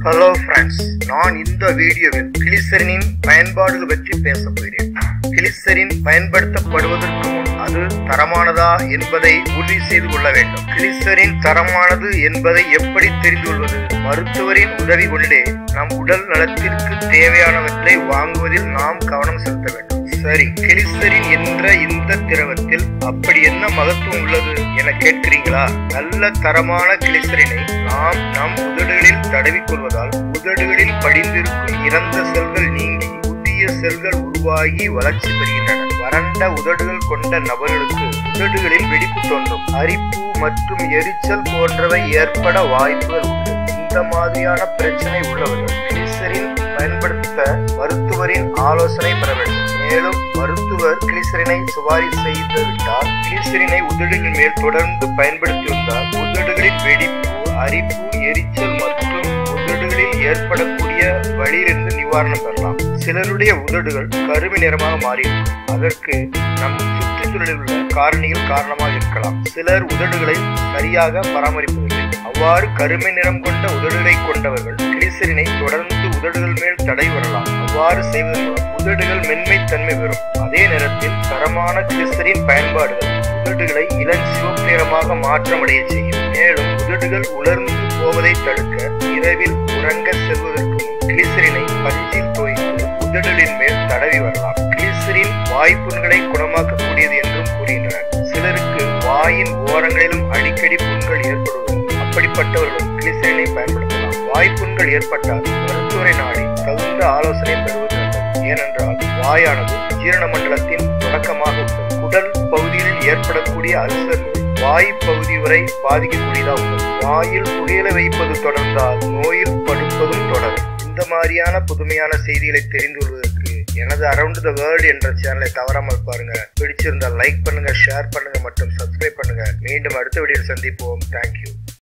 hello friends நான் இந்த வீடியோவில் கிளிசரினின் பயன்பாடுகள் பற்றி பேச போகிறேன் கிளிசரின் பயன்படுத்தப்படுவதற்கு முன் அது தரமானதா என்பதை உறுதி செய்து கொள்ள வேண்டும் கிளிசரின் தரமானது என்பதை எப்படி தெரிந்து கொள்வது மருத்துவரின் உதவி கொண்டே நம் உடல் நலத்திற்கு தேவையானவற்றை வாங்குவதில் நாம் கவனம் செலுத்த வேண்டும் சரி கிளிசரின் என்ற இந்த திரவத்தில் அப்படி என்ன மகத்துவம் உள்ளது என கேட்கிறீங்களா நல்ல தரமான கிளிசரினை நாம் நம் உதடுகளில் தடவிக்கொள்வதால் உதடுகளில் படிந்திருக்கும் இறந்த செல்கள் நீங்கி புதிய செல்கள் உருவாகி வளர்ச்சி பெறுகின்றன வறண்ட உதடுகள் கொண்ட நபர்களுக்கு உதடுகளில் வெடிப்பு தோன்றும் அரிப்பு மற்றும் எரிச்சல் போன்றவை ஏற்பட வாய்ப்புகள் உண்டு இந்த மாதிரியான பிரச்சனை உள்ளவர்கள் கிளிசரின் பயன்படுத்த மருத்துவரின் ஆலோசனை பெற வேண்டும் மேலும் மருத்துவர் கிளிசரினை சுவாரி செய்து விட்டால் கிளிசரினை உதடுகளின் மேல் தொடர்ந்து பயன்படுத்தி வந்தால் உதடுகளில் வெடிப்பு அரிப்பு எரிச்சல் மற்றும் உதடுகளில் ஏற்படக்கூடிய வழியிலிருந்து நிவாரணம் பெறலாம் சிலருடைய உதடுகள் கருமை நிறமாக மாறியிருக்கும் அதற்கு நம் சுற்றுச்சூழலில் உள்ள காரணிகள் காரணமாக இருக்கலாம் சிலர் உதடுகளை சரியாக பராமரிப்பதில்லை அவ்வாறு கருமை நிறம் கொண்ட உதடுகளை கொண்டவர்கள் கிளிசரினை தொடர்ந்து உதடுகள் மேல் தடை வரலாம் அவ்வாறு செய்வதன் மூலம் உதடுகள் மென்மைத்தன்மை பெறும் அதே நேரத்தில் தரமான கிளிசரின் பயன்பாடுகள் உதடுகளை இளஞ்சிவப்பு நிறமாக மாற்றமடைய செய்யும் மேலும் உதடுகள் உலர்ந்து போவதை தடுக்க இரவில் உறங்க செல்வதற்கு முன் கிளிசரினை பஞ்சில் தோய்த்து உதடுகளின் மேல் தடவி வரலாம் கிளிசரின் வாய்ப்புண்களை குணமாக்கக்கூடியது என்றும் கூறுகின்றனர் சிலருக்கு வாயின் ஓரங்களிலும் அடிக்கடி புண்கள் ஏற்படுவது அப்படிப்பட்டவர்களும் கிளிசரினை பயன்படுத்தலாம் வாய்ப்புண்கள் ஏற்பட்டால் மருத்துவரை நாடி தகுந்த ஆலோசனை பெறுவது நல்லது ஏனென்றால் வாயானது ஜீரண மண்டலத்தின் தொடக்கமாக உள்ளது குடல் பகுதியில் ஏற்படக்கூடிய அல்சர் நோய் வாய் பகுதி வரை பாதிக்கக்கூடியதாக உள்ளது வாயில் புகையில வைப்பது தொடர்ந்தால் நோயில் படுப்பதும் தொடரும் இந்த மாதிரியான புதுமையான செய்திகளை தெரிந்து கொள்வதற்கு எனது அரவுண்ட் த வேர்ல்ட் என்ற சேனலை தவறாமல் பாருங்க பிடிச்சிருந்தால் லைக் பண்ணுங்க ஷேர் பண்ணுங்க மற்றும் சப்ஸ்கிரைப் பண்ணுங்க மீண்டும் அடுத்த வீடியோவில் சந்திப்போம் தேங்க்யூ